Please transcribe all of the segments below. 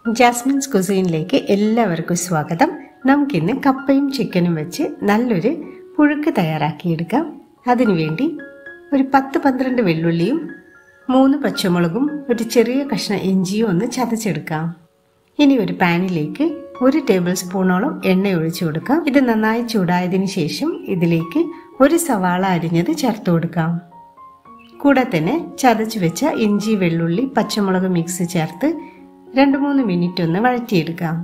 Jasmine's കുസീനിലേക്ക് എല്ലാവർക്കും സ്വാഗതം നമുക്കിന്ന് കപ്പയും ചിക്കനും വെച്ച് നല്ലൊരു പുഴുക്ക് തയ്യാറാക്കിയെടുക്കാം അതിനുവേണ്ടി ഒരു പത്ത് പന്ത്രണ്ട് വെള്ളുള്ളിയും മൂന്ന് പച്ചമുളകും ഒരു ചെറിയ കഷ്ണം ഇഞ്ചിയും ഒന്ന് ചതച്ചെടുക്കാം ഇനി ഒരു പാനിലേക്ക് ഒരു ടേബിൾ സ്പൂണോളം എണ്ണ ഒഴിച്ചു കൊടുക്കാം ഇത് നന്നായി ചൂടായതിനു ശേഷം ഇതിലേക്ക് ഒരു സവാള അരിഞ്ഞത് ചേർത്ത് കൊടുക്കാം കൂടെ തന്നെ ചതച്ചു വെച്ച ഇഞ്ചി വെള്ളുള്ളി പച്ചമുളക് മിക്സ് ചേർത്ത് രണ്ട് മൂന്ന് മിനിറ്റ് ഒന്ന് വഴറ്റിയെടുക്കാം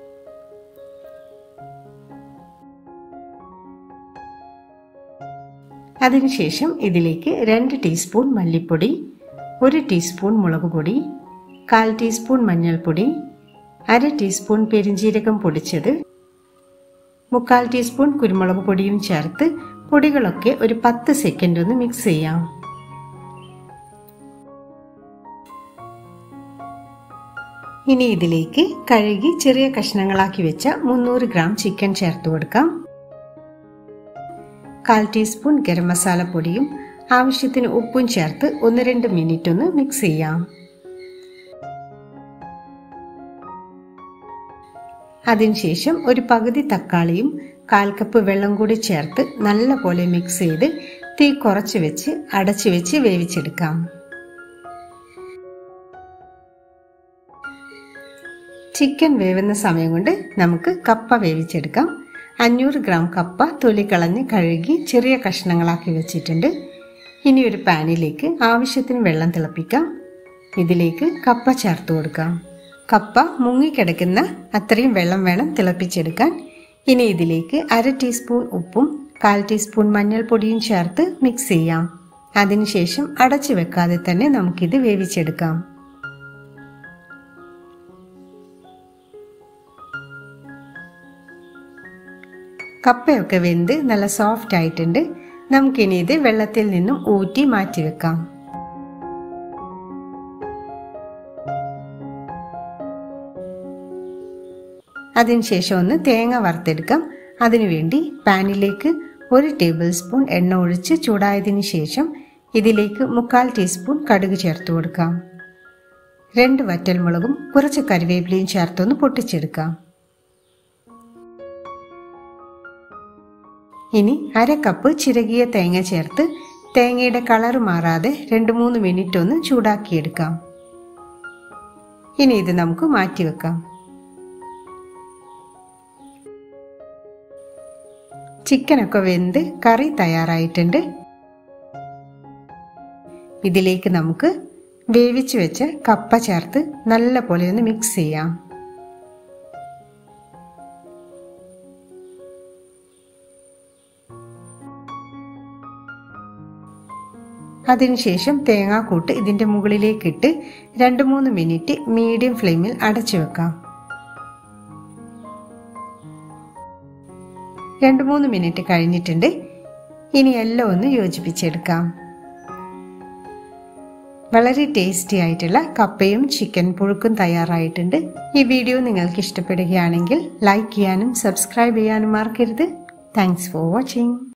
അതിനുശേഷം ഇതിലേക്ക് രണ്ട് ടീസ്പൂൺ മല്ലിപ്പൊടി ഒരു ടീസ്പൂൺ മുളക് പൊടി കാൽ ടീസ്പൂൺ മഞ്ഞൾപ്പൊടി അര ടീസ്പൂൺ പെരിഞ്ജീരകം പൊടിച്ചത് മുക്കാൽ ടീസ്പൂൺ കുരുമുളക് പൊടിയും ചേർത്ത് പൊടികളൊക്കെ ഒരു പത്ത് സെക്കൻഡ് ഒന്ന് മിക്സ് ചെയ്യാം ഇനി ഇതിലേക്ക് കഴുകി ചെറിയ കഷ്ണങ്ങളാക്കി വെച്ച മുന്നൂറ് ഗ്രാം ചിക്കൻ ചേർത്ത് കൊടുക്കാം കാൽ ടീസ്പൂൺ ഗരം മസാല പൊടിയും ആവശ്യത്തിന് ഉപ്പും ചേർത്ത് ഒന്ന് രണ്ട് മിനിറ്റ് ഒന്ന് മിക്സ് ചെയ്യാം അതിനുശേഷം ഒരു പകുതി തക്കാളിയും കാൽ കപ്പ് വെള്ളം കൂടി ചേർത്ത് നല്ലപോലെ മിക്സ് ചെയ്ത് തീ കുറച്ച് വെച്ച് അടച്ചു വെച്ച് വേവിച്ചെടുക്കാം ചിക്കൻ വേവുന്ന സമയം കൊണ്ട് നമുക്ക് കപ്പ വേവിച്ചെടുക്കാം അഞ്ഞൂറ് ഗ്രാം കപ്പ തൊലി കളഞ്ഞ് കഴുകി ചെറിയ കഷ്ണങ്ങളാക്കി വെച്ചിട്ടുണ്ട് ഇനി ഒരു പാനിലേക്ക് ആവശ്യത്തിന് വെള്ളം തിളപ്പിക്കാം ഇതിലേക്ക് കപ്പ ചേർത്ത് കൊടുക്കാം കപ്പ മുങ്ങിക്കിടക്കുന്ന അത്രയും വെള്ളം വേണം തിളപ്പിച്ചെടുക്കാൻ ഇനി ഇതിലേക്ക് അര ടീസ്പൂൺ ഉപ്പും കാൽ ടീസ്പൂൺ മഞ്ഞൾപ്പൊടിയും ചേർത്ത് മിക്സ് ചെയ്യാം അതിനുശേഷം അടച്ചു വെക്കാതെ തന്നെ നമുക്കിത് വേവിച്ചെടുക്കാം കപ്പയൊക്കെ വെന്ത് നല്ല സോഫ്റ്റ് ആയിട്ടുണ്ട് നമുക്കിനി ഇത് വെള്ളത്തിൽ നിന്നും ഊറ്റി മാറ്റി വെക്കാം അതിനുശേഷം ഒന്ന് തേങ്ങ വറുത്തെടുക്കാം അതിനുവേണ്ടി പാനിലേക്ക് ഒരു ടേബിൾ സ്പൂൺ എണ്ണ ഒഴിച്ച് ചൂടായതിനു ശേഷം ഇതിലേക്ക് മുക്കാൽ ടീസ്പൂൺ കടുക് ചേർത്ത് കൊടുക്കാം രണ്ട് വറ്റൽമുളകും കുറച്ച് കറിവേപ്പിലയും ചേർത്തൊന്ന് പൊട്ടിച്ചെടുക്കാം ഇനി അര കപ്പ് ചിരകിയ തേങ്ങ ചേർത്ത് തേങ്ങയുടെ കളർ മാറാതെ രണ്ട് മൂന്ന് മിനിറ്റ് ഒന്ന് ചൂടാക്കിയെടുക്കാം ഇനി ഇത് നമുക്ക് മാറ്റിവെക്കാം ചിക്കനൊക്കെ വെന്ത് കറി തയ്യാറായിട്ടുണ്ട് ഇതിലേക്ക് നമുക്ക് വേവിച്ചു വെച്ച കപ്പ ചേർത്ത് നല്ല പോലെ ഒന്ന് മിക്സ് ചെയ്യാം അതിനുശേഷം തേങ്ങാക്കൂട്ട് ഇതിൻ്റെ മുകളിലേക്ക് ഇട്ട് രണ്ട് മൂന്ന് മിനിറ്റ് മീഡിയം ഫ്ലെയിമിൽ അടച്ചു വെക്കാം രണ്ട് മൂന്ന് മിനിറ്റ് കഴിഞ്ഞിട്ടുണ്ട് ഇനി എല്ലാം ഒന്ന് യോജിപ്പിച്ചെടുക്കാം വളരെ ടേസ്റ്റി ആയിട്ടുള്ള കപ്പയും ചിക്കൻ പുഴുക്കും തയ്യാറായിട്ടുണ്ട് ഈ വീഡിയോ നിങ്ങൾക്ക് ഇഷ്ടപ്പെടുകയാണെങ്കിൽ ലൈക്ക് ചെയ്യാനും സബ്സ്ക്രൈബ് ചെയ്യാനും മറക്കരുത് താങ്ക്സ് ഫോർ വാച്ചിങ്